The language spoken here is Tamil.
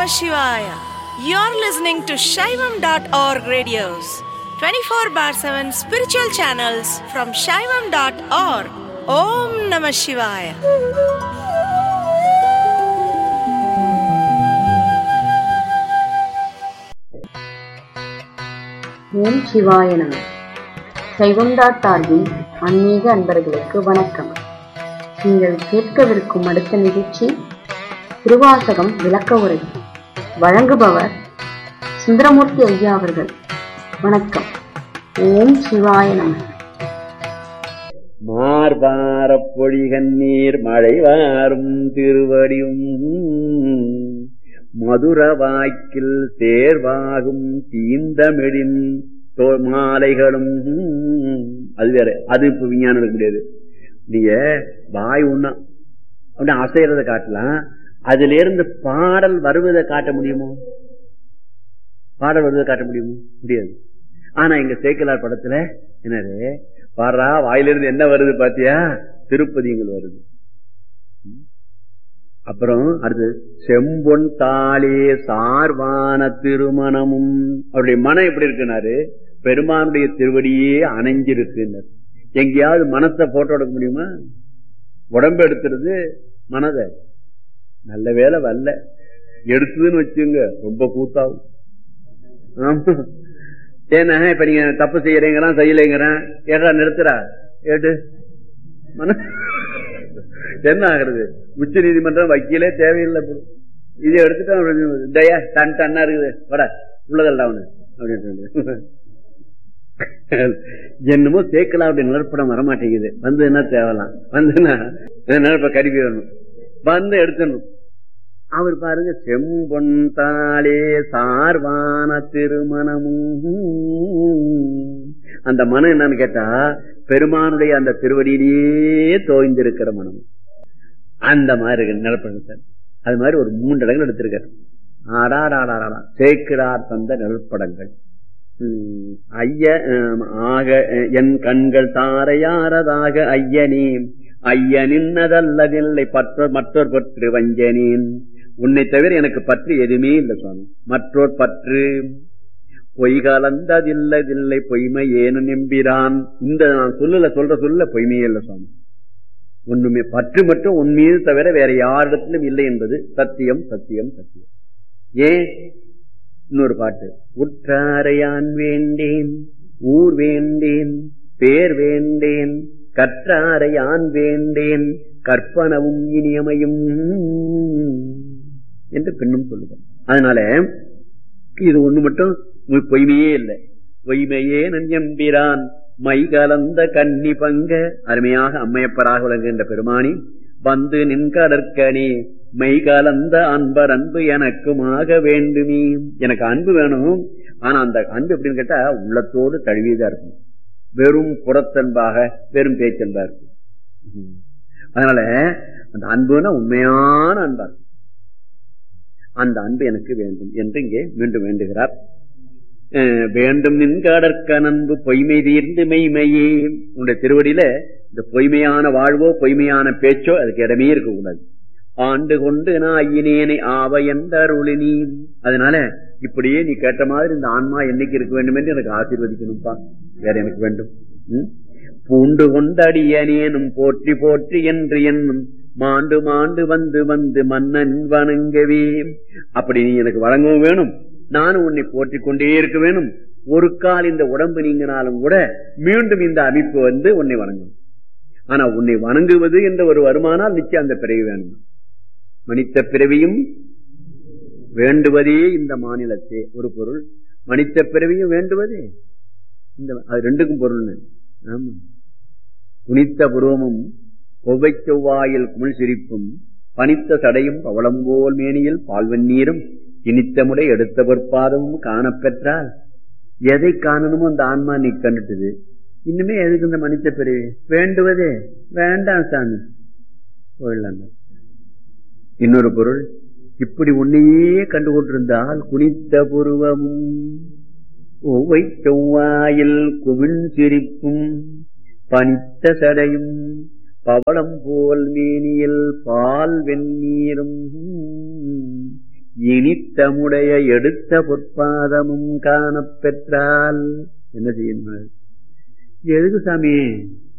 Shivaya. You're listening to Shaivam.org radios, 24 bar 7 spiritual channels from Shaivam.org. Om Namah Shivaya. ஓம் சிவாய நம சைவம்டாட் டார்வின் ஆன்மீக அன்பர்களுக்கு வணக்கம் நீங்கள் கேட்கவிருக்கும் அடுத்த நிகழ்ச்சி திருவாசகம் விளக்க உரை வழங்குபவர் சுந்தரமூர்த்தி ஐயா அவர்கள் வணக்கம் ஓம் சிவாய நம மார்பாரப் பொழிகண்ணீர் மழை வாரும் திருவடியும் மதுர வாய்க்கில் தேர்வாகும் தீந்தமிழின் தோ- மாலைகளும் அது வேற அது இப்ப விஞ்ஞானம் இருக்க முடியாது நீங்க வாய் ஒண்ணா அப்படி அசைறத காட்டலாம் அதுல இருந்து பாடல் வருவதை காட்ட முடியுமோ பாடல் வருவதை காட்ட முடியுமோ முடியாது ஆனா இங்க சேக்கலார் படத்துல என்னது பாரா வாயிலிருந்து என்ன வருது பாத்தியா திருப்பதிங்கள் வருது ம். அப்புறம் அடுத்து செம்பொன் தாளே சார்வான திருமணமும் அவருடைய மனம் எப்படி இருக்குனாரு பெருமானுடைய திருவடியே அணைஞ்சிருக்குன்னாரு எங்கேயாவது மனத்தை போட்டோ எடுக்க முடியுமா உடம்பு எடுத்துறது மனதை நல்ல வேலை வரல எடுத்ததுன்னு வச்சுங்க ரொம்ப கூத்தாகும் ஆமா ஏன்னா இப்ப நீங்க தப்பு செய்யறீங்கிறான் செய்யலைங்கிறான் ஏடா நிறுத்துறா ஏடு மன என்ன ஆகுறது உச்ச நீதிமன்றம் வக்கீலே தேவையில்லை போல. இதை எடுத்துட்டு அவன் தயா டன் டன்னா இருக்குது வட உள்ளதல்ல அவனு அப்படின்னு என்னமோ சேர்க்கலாம் அப்படி நிலப்படம் வரமாட்டேங்குது வந்து என்ன தேவலாம் வந்துன்னா நிலப்ப கருவி வேணும் வந்து எடுத்துடணும் அவர் பாருங்க செம்பொன் தாளே சார்வான திருமணமும் அந்த மனம் என்னன்னு கேட்டா பெருமானுடைய அந்த திருவடியிலேயே தோய்ந்திருக்கிற மனம் அந்த மாதிரி இருக்கு நிலப்படம் சார் அது மாதிரி ஒரு மூன்று இடங்கள் எடுத்திருக்காரு ஆடாடாடாடா சேக்கிரார் தந்த நிழற்படங்கள் உம், ஐய ஆம், ஆக அஹ், என் கண்கள் தாரையாரதாக ஐயனே ஐயனின்னதல்லதில்லை பற்ற மற்றொரு பற்று வஞ்சனேன் உன்னை தவிர எனக்கு பற்று எதுவுமே இல்லை சுவாமி மற்றோர் பற்று பொய் கலந்ததில்லதில்லை பொய்மை ஏனு நம்பிரான் இந்த நான் சொல்லல சொல்ற சொல்ல பொய்மையே இல்லை சுவாமி ஒண்ணுமே பற்று மட்டும் உன் மீது தவிர வேற யாரிடத்திலும் இல்லை என்பது சத்தியம் சத்தியம் சத்தியம் ஏன் இன்னொரு பாட்டு உற்றாரையான் வேண்டேன் ஊர் வேண்டேன் பேர் வேண்டேன் கற்றாரையான் வேண்டேன் கற்பனவும் இனியமையும் என்று பெண்ணும் சொல்லுவார் அதனால இது ஒண்ணு மட்டும் பொய்- பொய்மையே இல்லை பொய்மையே நஞ்சம்பிரான் மை கலந்த கன்னி பங்க அருமையாக அம்மையப்பராக விளங்குகின்ற பெருமானி வந்து நின்கடற்கனே மெய் கலந்த அன்பர் அன்பு எனக்குமாக வேண்டுமே எனக்கு அன்பு வேணும் ஆனா அந்த அன்பு எப்படின்னு கேட்டா உள்ளத்தோடு தழுவியதா இருக்கும் வெறும் புறத்தன்பாக வெறும் பேச்சன்பா இருக்கும் ம். அதனால அந்த அன்புனா உண்மையான அன்பா இருக்கும் அந்த அன்பு எனக்கு வேண்டும் என்று இங்கே மீண்டும் வேண்டுகிறார் அஹ் வேண்டும் நின்காடற்க நன்பு பொய்மை தீர்ந்து மெய்மையே உன்னுடைய திருவடியில இந்த பொய்மையான வாழ்வோ பொய்மையான பேச்சோ அதுக்கு இடமே இருக்கக்கூடாது ஆண்டு கொண்டு நாயினேனை ஆவ என்ற அருளினி அதனால இப்படியே நீ கேட்ட மாதிரி இந்த ஆன்மா என்னைக்கு இருக்க வேண்டும் என்று எனக்கு ஆசீர்வதிக்கணும்பா வேற எனக்கு வேண்டும் ம்? பூண்டு கொண்டடியனேனும் போற்றி போற்றி என்று என்னும் மாண்டு மாண்டு வந்து வந்து மன்னன் வணங்கவே அப்படி நீ எனக்கு வழங்கவும் வேணும் நானும் உன்னை போற்றிக் கொண்டே இருக்க வேணும் ஒரு கால் இந்த உடம்பு நீங்கினாலும் கூட மீண்டும் இந்த அமைப்பு வந்து உன்னை வணங்கும் ஆனா உன்னை வணங்குவது என்ற ஒரு வருமானால் நிச்சயம் அந்த பிறவி வேணும் மனித பிறவியும் வேண்டுவதே இந்த மாநிலத்தே ஒரு பொருள் மனித பிறவியும் வேண்டுவதே இந்த அது ரெண்டுக்கும் பொருள் ஆமா துணித்த புருவமும் கொவ்வை செவ்வாயில் குமிழ் சிரிப்பும் பனித்த சடையும் பவளம்போல் மேனியில் பால்வெந்நீரும் இனித்தமுடை எடுத்த பொற்பாதமும் காணப்பெற்றால் எதை காணணுமோ அந்த ஆன்மா நீ கண்டுட்டுது இன்னுமே எதுக்கு இந்த மனித பிறவி வேண்டுவதே வேண்டாம் சாமி போயிடலாம் இன்னொரு பொருள் இப்படி உன்னையே கண்டு கொண்டிருந்தால் குனித்த புருவமும் ஒவ்வை செவ்வாயில் குமிழ் சிரிப்பும் பனித்த சடையும் பவளம் போல் மேனியில் பால் வெந்நீரும் இனித்தமுடைய எடுத்த பொற்பாதமும் காணப் பெற்றால் என்ன செய்யணும் எதுக்கு சாமி